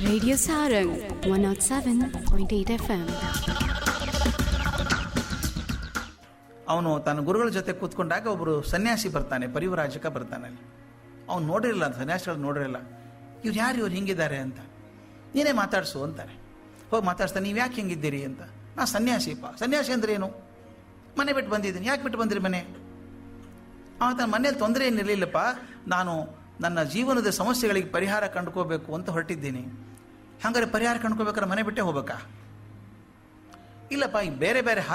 Radio Sarang 107.8 FM. ಅವನು ತನ್ನ ಗುರುಗಳ ಜೊತೆ ಕೂತ್ಕೊಂಡಾಗ ಒಬ್ಬರು ಸನ್ಯಾಸಿ ಬರ್ತಾನೆ ಪರಿವರಾಜಕ ಬರ್ತಾನೆ ಅಲ್ಲಿ ಅವ್ನು ನೋಡಿರಲಿಲ್ಲ ಸನ್ಯಾಸಿಗಳು ನೋಡಿರಲಿಲ್ಲ ಇವ್ರು ಯಾರು ಇವ್ರು ಹಿಂಗಿದ್ದಾರೆ ಅಂತ ನೀನೇ ಮಾತಾಡ್ಸು ಅಂತಾರೆ ಹೋಗಿ ಮಾತಾಡ್ಸ್ತಾನೆ ನೀವು ಯಾಕೆ ಹಿಂಗಿದ್ದೀರಿ ಅಂತ ನಾ ಸನ್ಯಾಸಿಪ್ಪ ಸನ್ಯಾಸಿ ಅಂದ್ರೆ ಏನು ಮನೆ ಬಿಟ್ಟು ಬಂದಿದ್ದೀನಿ ಯಾಕೆ ಬಿಟ್ಟು ಬಂದಿರಿ ಮನೆ ಅವನ ತನ್ನ ಮನೇಲಿ ತೊಂದರೆ ಏನಿರಲಿಲ್ಲಪ್ಪ ನಾನು ನನ್ನ ಜೀವನದ ಸಮಸ್ಯೆಗಳಿಗೆ ಪರಿಹಾರ ಕಂಡುಕೋಬೇಕು ಅಂತ ಹೊರಟಿದ್ದೀನಿ ಹಾಗಾದ್ರೆ ಪರಿಹಾರ ಕಂಡ್ಕೋಬೇಕಾದ್ರೆ ಮನೆ ಬಿಟ್ಟೇ ಹೋಗ್ಬೇಕಾ ಇಲ್ಲಪ್ಪ ಈಗ ಬೇರೆ ಬೇರೆ